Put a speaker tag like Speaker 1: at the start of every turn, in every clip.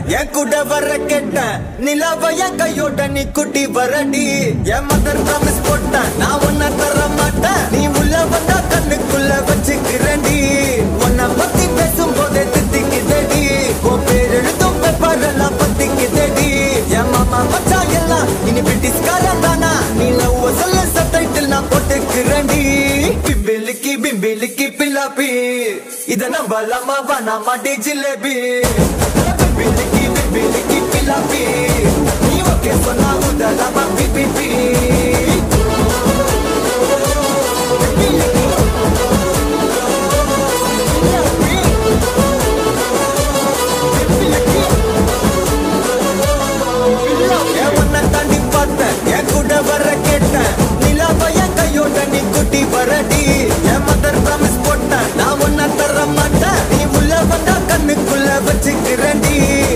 Speaker 1: என் கூட வர கேட்டேன் நிலாவ என் கையோட நீ குட்டி வரடி என் மதர் ப்ராமிஸ் போட்டேன் நான் உன்னை தர மாட்டேன் நீ உள்ள வந்தா கண்ணுக்குள்ள வச்சுக்கிறேன்டி உன்னை பத்தி பேசும்போதே தித்திக்குதடி உன் பேர் எழுதும் பேப்பர் எல்லாம் பத்திக்குதடி என் மாமா மச்சான் எல்லாம் இனி பிரிட்டிஷ்காரன் தானா நீ லவ் சொல்ல சப்டைட்டில் நான் போட்டுக்கிறேன்டி பிம்பிலிக்கி பிம்பிலிக்கி பில்லாப்பி இத நம்பலாமா வேணாமா டி ஜிலேபி பிம்பிலிக்கி பிம்பிலிக்கி பில்லாப்பி நீ ஓகே சொன்னா உதலாமா பிபிபி என் உன்னை தாண்டி பார்த்தேன் என் கூட வர கேட்டேன் நிலாவ என் கையோட நீ குட்டி வரடி என் மதர் ப்ராமிஸ் போட்டேன் நான் உன்னை தர மாட்டேன் நீ உள்ள வந்தா கண்ணுக்குள்ள வச்சுக்கிறேன்டி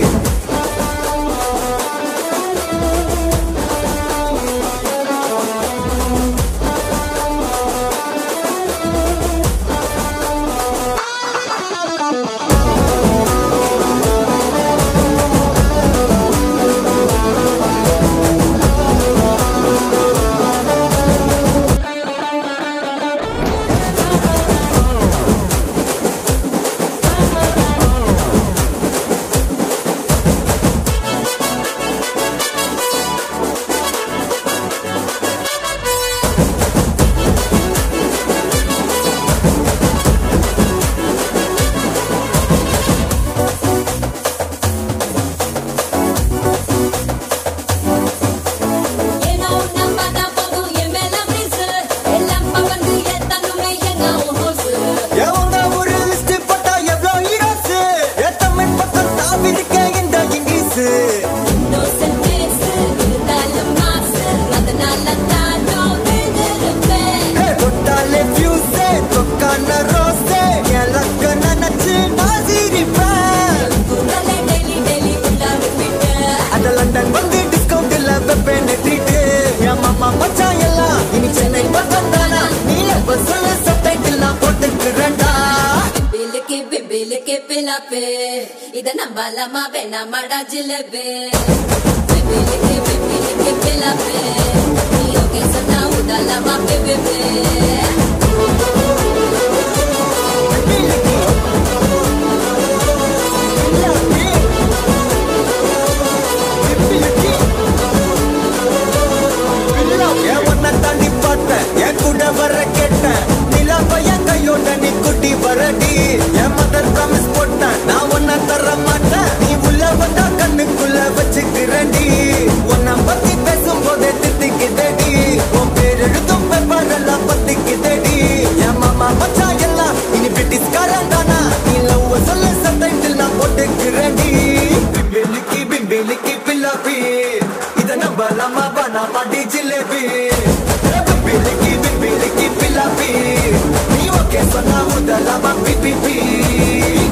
Speaker 2: ஏனோ நம்பனா போதும் என் மேல மீசு எல்லாம் பவந்து ஏத்தனுமே எங்க ஹோசு
Speaker 1: எவங்க ஒரு லிஸ்ட் போட்டா எவ்வளோ ஹீரோஸ் என் தமிழ் பக்கம் தாவி இருக்க இந்த இங்கிலீஷ்
Speaker 2: இன்னோசன்ட் பேசு இருந்தாலும் மாசு அதனால தான் நான் விழுந்திருப்பேன்
Speaker 1: தொட்டாலே ஃபியூஸே தொக்கான ரோஸே என் லக்க நினைச்சு நான் சிரிப்பேன்
Speaker 2: குரலை டெய்லி டெய்லி உள்ளாரு விட்டு
Speaker 1: அந்த லண்டன் வந்து டிஸ்கவுண்ட் இல்ல வெப்பேன் ட்ரீட் என் மாமா மச்சான் எல்லாம் இனி சென்னை பக்கம் தானா நீ எப்ப சொல்ல சப்டைட்டில் நான் போட்டுக்கிறேன்டா
Speaker 2: பிபிலுக்கு பிபிலுக்கு பிலாப்பு இத நம்பலாமா வேணாமாடா ஜிலேபி பிபிலுக்கு பிபிலுக்கு பிலாப்பு நீ ஓகே சொன்னா உதலாமா பிபிபி
Speaker 1: என் உன்னை தாண்டி பார்த்தேன் என் கூட வர கேட்டேன் நிலாப்ப என் கையோட நீ குட்டி வரடி என் மதர் ப்ராமிஸ் போட்டேன் நான் உன்னை தர மாட்டேன் நீ உள்ள வந்தா கண்ணுக்குள்ள வச்சுக்கிறேன்டி உன்னை பத்தி பேசும்போதே தித்திக்குதடி உன் பேர் எழுதும் பேப்பர் எல்லாம் பத்திக்குதடி என் மாமா மச்சான் எல்லாம் இனி பிரிட்டிஷ்காரன் தானா நீ லவ் சொல்ல சப்டைட்டில் நான் போட்டுக்கிறேன்டி பிம்பிலிக்கி பிம்பிலிக்கி பில்லாப்பி இத நம்பலாமா வேணாமா டி ஜிலேபி பிம்பிலிக்கி பிம்பிலிக்கி பில்லாப்பி நீ ஓகே சொன்னா முதலாமா பிபிபி